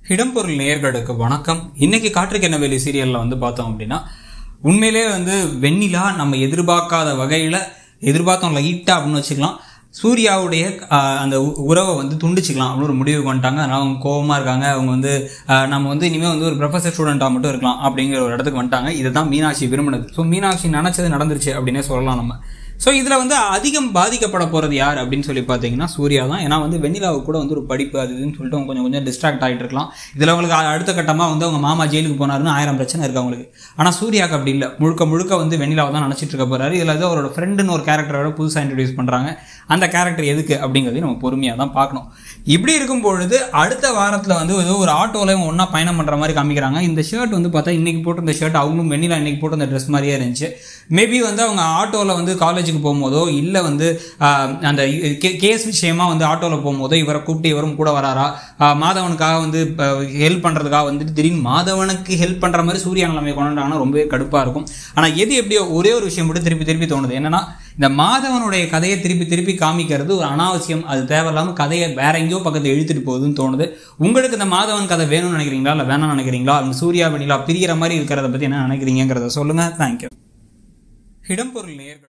இடம்பொருள் நேயர்களுக்கு வணக்கம் இன்னைக்கு காற்றுக்கு என்ன வேலி சீரியல்ல வந்து பார்த்தோம் அப்படின்னா உண்மையிலே வந்து வெண்ணிலா நம்ம எதிர்பார்க்காத வகையில எதிர்பார்த்தோம் லைட்டா அப்படின்னு வச்சுக்கலாம் சூர்யாவுடைய ஆஹ், அந்த உ- உறவை வந்து துண்டிச்சுக்கலாம் அப்படின்னு ஒரு முடிவுக்கு வந்துட்டாங்க அதனால அவங்க கோவமா இருக்காங்க அவங்க வந்து ஆஹ், நம்ம வந்து இனிமேல் வந்து ஒரு ப்ரொஃபஸர் ஸ்டூடெண்ட்டாக மட்டும் இருக்கலாம் அப்படிங்கிற ஒரு இடத்துக்கு வந்துட்டாங்க இதுதான் மீனாட்சி விரும்பினது ஸோ மீனாட்சி நினைச்சது நடந்துருச்சு அப்படின்னே சொல்லலாம் நம்ம ஸோ இதில் வந்து அதிகம் பாதிக்கப்பட போகிறது யார் அப்படின்னு சொல்லி பார்த்தீங்கன்னா சூர்யா தான் ஏன்னா வந்து வெண்ணிலாவுக்கு கூட வந்து ஒரு படிப்பு அது இதுன்னு சொல்லிட்டு அவங்க கொஞ்சம் கொஞ்சம் டிஸ்ட்ராக்ட் ஆகிட்டு இருக்கலாம் இதில் அவங்களுக்கு அ- அடுத்த கட்டமாக வந்து அவங்க மாமா ஜெயிலுக்கு போனாருன்னு ஆயிரம் பிரச்சனை இருக்கு அவங்களுக்கு ஆனால் சூர்யாவுக்கு அப்படி இல்லை முழுக்க முழுக்க வந்து வெண்ணிலாவை தான் நினச்சிட்டு இருக்க போறாரு இதில் வந்து அவரோட ஃப்ரெண்டுன்னு ஒரு கேரக்டரோட புதுசாக இன்ட்ரடியூஸ் பண்ணுறாங்க அந்த கேரக்டர் எதுக்கு அப்படிங்கிறதையும் நம்ம பொறுமையாக தான் பார்க்கணும் இப்படி இருக்கும் பொழுது அடுத்த வாரத்தில் வந்து ஏதோ ஒரு ஆட்டோவில் ஒன்றா பயணம் பண்ணுற மாதிரி காமிக்கிறாங்க இந்த ஷர்ட் வந்து பார்த்தா இன்னைக்கு போட்டிருந்த ஷர்ட் அவங்களும் வெண்ணிலா இன்னைக்கு போட்டிருந்த ட்ரெஸ் மாதிரியே இருந்துச்சு மேபி வந்து அவங்க ஆட்டோவில் வந்து காலேஜுக்கு போகும்போதோ இல்லை வந்து ஆஹ், அந்த கேஸ் விஷயமா வந்து ஆட்டோவில் போகும்போதோ இவரை கூப்பிட்டு இவரும் கூட வராரா ஆஹ், மாதவனுக்காக வந்து ஹெல்ப் பண்ணுறதுக்காக வந்துட்டு திடீர்னு மாதவனுக்கு ஹெல்ப் பண்ணுற மாதிரி சூர்யா நிலைமை கொண்டாங்கன்னா ரொம்பவே கடுப்பாக இருக்கும் ஆனால் எது எப்படியோ ஒரே ஒரு விஷயம் மட்டும் திருப்பி திருப்பி தோணுது என்னன்னா இந்த மாதவனுடைய கதையை திருப்பி திருப்பி காமிக்கிறது ஒரு அனாவசியம் அது தேவையில்லாமல் கதையை வேற எங்கேயோ பக்கத்தை இழுத்துட்டு போகுதுன்னு தோணுது உங்களுக்கு இந்த மாதவன் கதை வேணும்னு நினைக்கிறீங்களா இல்லை வேணாம்னு நினைக்கிறீங்களா அந்த சூர்யா வெண்ணிலா பிரிகிற மாதிரி இருக்கிறத பற்றி என்ன நினைக்கிறீங்கிறத சொல்லுங்கள் தேங்க்யூ இடம்பொருள் நேயர்கள்